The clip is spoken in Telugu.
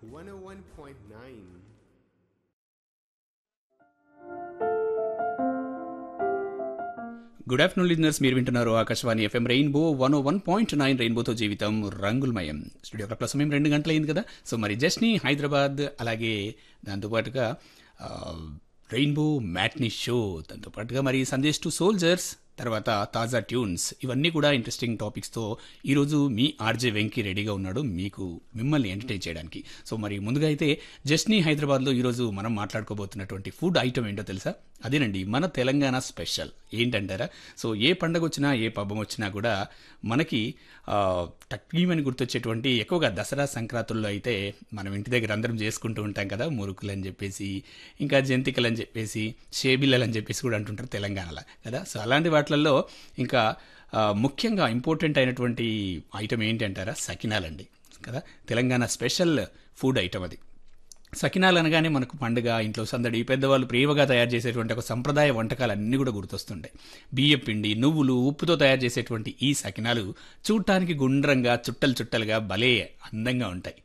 101.9. గుడ్ ఆఫ్టర్నూన్ లిజనర్స్ మీరు వింటున్నారు Akashvani FM Rainbow one one point nine రెయిన్బోతో జీవితం రంగులమయం స్టూడియో క్లాక్ సమయం రెండు గంటలైంది కదా సో మరి జస్ట్ని హైదరాబాద్ అలాగే దాంతోపాటుగా ఆ, రెయిన్బో మ్యాట్నీ షో దాంతోపాటుగా మరి సందేశ్ టు సోల్జర్స్ తర్వాత తాజా ట్యూన్స్ ఇవన్నీ కూడా ఇంట్రెస్టింగ్ టాపిక్స్తో ఈరోజు మీ ఆర్జే వెంకీ రెడీగా ఉన్నాడు మీకు మిమ్మల్ని ఎంటర్టైన్ చేయడానికి సో మరి ముందుగా అయితే జస్ట్ని హైదరాబాద్లో ఈరోజు మనం మాట్లాడుకోబోతున్నటువంటి ఫుడ్ ఐటమ్ ఏంటో తెలుసా అదేనండి మన తెలంగాణ స్పెషల్ ఏంటంటారా సో ఏ పండగ వచ్చినా ఏ పబ్బం వచ్చినా కూడా మనకి ఆ, టక్లీమని గుర్తొచ్చేటువంటి ఎక్కువగా దసరా సంక్రాంతుల్లో అయితే మనం ఇంటి దగ్గర అందరం చేసుకుంటూ ఉంటాం కదా మురుకులు అని చెప్పేసి ఇంకా జంతికలు అని చెప్పేసి షేబిల్లలు అని చెప్పేసి కూడా అంటుంటారు తెలంగాణలో కదా సో అలాంటి వాటిల్లో ఇంకా ఆ, ముఖ్యంగా ఇంపార్టెంట్ అయినటువంటి ఐటమ్ ఏంటి అంటారా సకినాలండి కదా తెలంగాణ స్పెషల్ ఫుడ్ ఐటమ్ అది సకినాలు అనగానే మనకు పండుగ ఇంట్లో సందడి పెద్దవాళ్ళు ప్రేమగా తయారు చేసేటువంటి ఒక సంప్రదాయ వంటకాలు అన్నీ కూడా గుర్తొస్తుంటాయి బియ్యం పిండి నువ్వులు ఉప్పుతో తయారు చేసేటువంటి ఈ సకినాలు చూడటానికి గుండ్రంగా చుట్టలు చుట్టలుగా భలే అందంగా ఉంటాయి